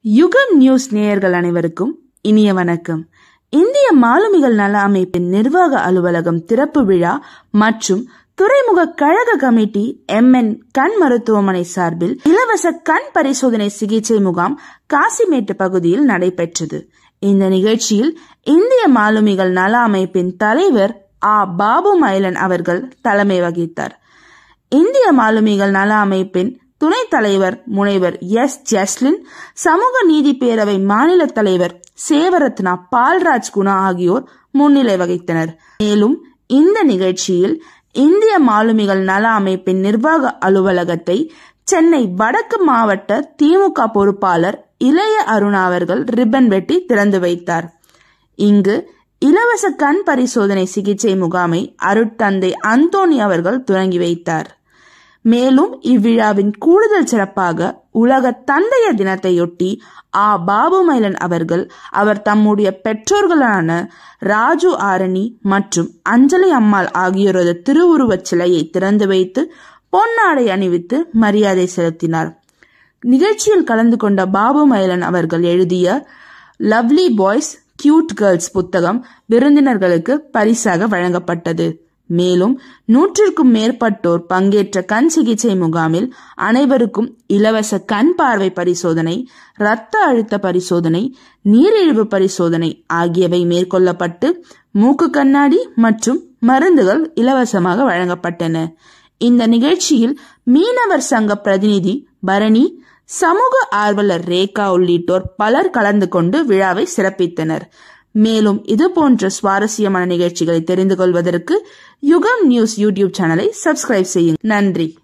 யுகம் நியூஸ் நேயர்கள் அனைவருக்கும் இனிய வணக்கம் இந்திய மாலுமிகள் நல அமைப்பின் நிர்வாக அலுவலகம் திறப்பு விழா மற்றும் துறைமுக கழக கமிட்டி எம்என் கண் மருத்துவமனை சார்பில் இலவச கண் பரிசோதனை சிகிச்சை முகாம் காசிமேட்டு பகுதியில் நடைபெற்றது இந்த நிகழ்ச்சியில் இந்திய மாலுமிகள் நல அமைப்பின் தலைவர் ஆ பாபு மயிலன் அவர்கள் தலைமை வகித்தார் இந்திய மாலுமிகள் நல அமைப்பின் துணைத் தலைவர் முனைவர் எஸ் ஜஸ்லின் சமூக நீதி பேரவை மாநில தலைவர் சேவரத்னா பால்ராஜ் குணா ஆகியோர் முன்னிலை வகித்தனர் மேலும் இந்த நிகழ்ச்சியில் இந்திய மாலுமிகள் நல அமைப்பின் நிர்வாக அலுவலகத்தை சென்னை வடக்கு மாவட்ட திமுக பொறுப்பாளர் இளைய அருணா அவர்கள் ரிப்பன் வெட்டி திறந்து வைத்தார் இங்கு இலவச கண் பரிசோதனை சிகிச்சை முகாமை அருட்தந்தை அந்தோணி அவர்கள் தொடங்கி வைத்தார் மேலும் இவ்விழாவின் கூடுதல் சிறப்பாக உலக தந்தைய தினத்தையொட்டி ஆ பாபுமைலன் அவர்கள் அவர் தம்முடைய பெற்றோர்களான ராஜு ஆரணி மற்றும் அஞ்சலி அம்மாள் ஆகியோரது திருவுருவச் சிலையை திறந்து வைத்து பொன்னாடை அணிவித்து மரியாதை செலுத்தினார் நிகழ்ச்சியில் கலந்து கொண்ட பாபு மயிலன் அவர்கள் எழுதிய லவ்லி பாய்ஸ் கியூட் கேர்ள்ஸ் புத்தகம் விருந்தினர்களுக்கு பரிசாக வழங்கப்பட்டது மேலும் நூற்றிற்கும் மேற்பட்டோர் பங்கேற்ற கண் சிகிச்சை முகாமில் அனைவருக்கும் இலவச கண் பார்வை பரிசோதனை இரத்த அழுத்த பரிசோதனை நீரிழிவு பரிசோதனை ஆகியவை மேற்கொள்ளப்பட்டு மூக்கு கண்ணாடி மற்றும் மருந்துகள் இலவசமாக வழங்கப்பட்டன இந்த நிகழ்ச்சியில் மீனவர் சங்க பிரதிநிதி பரணி சமூக ஆர்வலர் ரேகா உள்ளிட்டோர் பலர் கலந்து கொண்டு விழாவை சிறப்பித்தனர் மேலும் இது போன்ற சுவாரஸ்யமான நிகழ்ச்சிகளை தெரிந்து கொள்வதற்கு யுகம் நியூஸ் யூடியூப் சேனலை சப்ஸ்கிரைப் செய்யுங்கள் நன்றி